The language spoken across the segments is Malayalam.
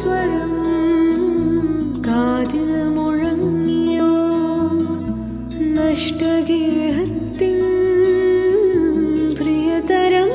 സ്വരം കാതിൽ മുഴങ്ങിയോ നഷ്ടഗേഹത്തിൻ പ്രിയതരം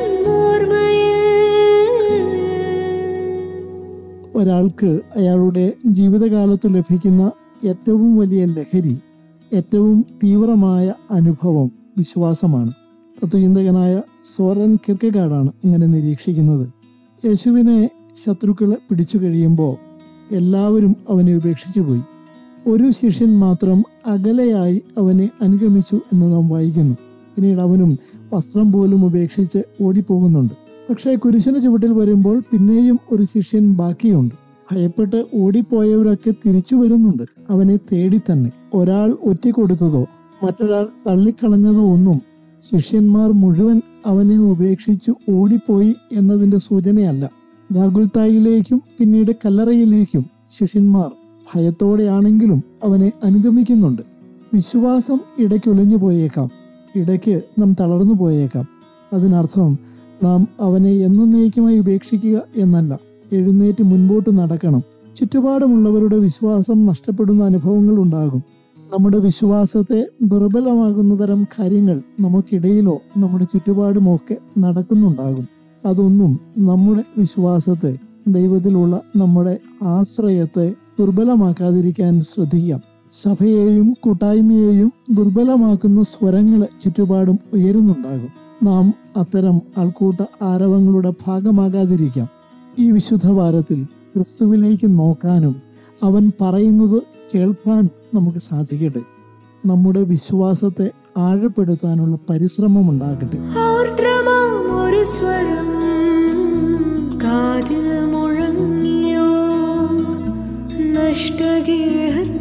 ഓർമ്മയിൽ ഒരാൾക്ക് അയാളുടെ ജീവിതകാലത്ത് ലഭിക്കുന്ന ഏറ്റവും വലിയ ലഹരി ഏറ്റവും തീവ്രമായ അനുഭവം വിശ്വാസമാണ് തത്വചിന്തകനായ സോറൻ കിർക്കഗാഡാണ് ഇങ്ങനെ നിരീക്ഷിക്കുന്നത് യേശുവിനെ ശത്രുക്കളെ പിടിച്ചു കഴിയുമ്പോൾ എല്ലാവരും അവനെ ഉപേക്ഷിച്ചു പോയി ഒരു ശിഷ്യൻ മാത്രം അകലെയായി അവനെ അനുഗമിച്ചു എന്ന് നാം വായിക്കുന്നു പിന്നീട് അവനും വസ്ത്രം പോലും ഉപേക്ഷിച്ച് ഓടിപ്പോകുന്നുണ്ട് പക്ഷേ കുരിശിന് ചുവട്ടിൽ വരുമ്പോൾ പിന്നെയും ഒരു ശിഷ്യൻ ബാക്കിയുണ്ട് ഭയപ്പെട്ട് ഓടിപ്പോയവരൊക്കെ തിരിച്ചു വരുന്നുണ്ട് അവനെ തേടി തന്നെ ഒരാൾ ഒറ്റിക്കൊടുത്തതോ മറ്റൊരാൾ തള്ളിക്കളഞ്ഞതോ ഒന്നും ശിഷ്യന്മാർ മുഴുവൻ അവനെ ഉപേക്ഷിച്ചു ഓടിപ്പോയി എന്നതിന്റെ സൂചനയല്ല ഗാഗുൽത്തായിലേക്കും പിന്നീട് കല്ലറയിലേക്കും ശിഷ്യന്മാർ ഭയത്തോടെയാണെങ്കിലും അവനെ അനുഗമിക്കുന്നുണ്ട് വിശ്വാസം ഇടയ്ക്ക് ഒളിഞ്ഞു പോയേക്കാം ഇടയ്ക്ക് നാം തളർന്നു പോയേക്കാം അതിനർത്ഥം നാം അവനെ എന്നേക്കുമായി ഉപേക്ഷിക്കുക എന്നല്ല എഴുന്നേറ്റ് മുൻപോട്ട് നടക്കണം ചുറ്റുപാടുമുള്ളവരുടെ വിശ്വാസം നഷ്ടപ്പെടുന്ന അനുഭവങ്ങൾ ഉണ്ടാകും നമ്മുടെ വിശ്വാസത്തെ ദുർബലമാകുന്ന തരം കാര്യങ്ങൾ നമുക്കിടയിലോ നമ്മുടെ ചുറ്റുപാടുമോ ഒക്കെ നടക്കുന്നുണ്ടാകും അതൊന്നും നമ്മുടെ വിശ്വാസത്തെ ദൈവത്തിലുള്ള നമ്മുടെ ആശ്രയത്തെ ദുർബലമാക്കാതിരിക്കാൻ ശ്രദ്ധിക്കാം സഭയെയും കൂട്ടായ്മയെയും ദുർബലമാക്കുന്ന സ്വരങ്ങൾ ചുറ്റുപാടും ഉയരുന്നുണ്ടാകും നാം അത്തരം ആൾക്കൂട്ട ആരവങ്ങളുടെ ഭാഗമാകാതിരിക്കാം ഈ വിശുദ്ധ വാരത്തിൽ ക്രിസ്തുവിലേക്ക് നോക്കാനും അവൻ പറയുന്നത് കേൾക്കാനും നമുക്ക് സാധിക്കട്ടെ നമ്മുടെ വിശ്വാസത്തെ ആഴപ്പെടുത്താനുള്ള പരിശ്രമം ഉണ്ടാകട്ടെ ആർദ്രമാം ഒരു സ്വരം കാതിൽ മുഴങ്ങിയോ നഷ്ടഗേഹത്തിൽ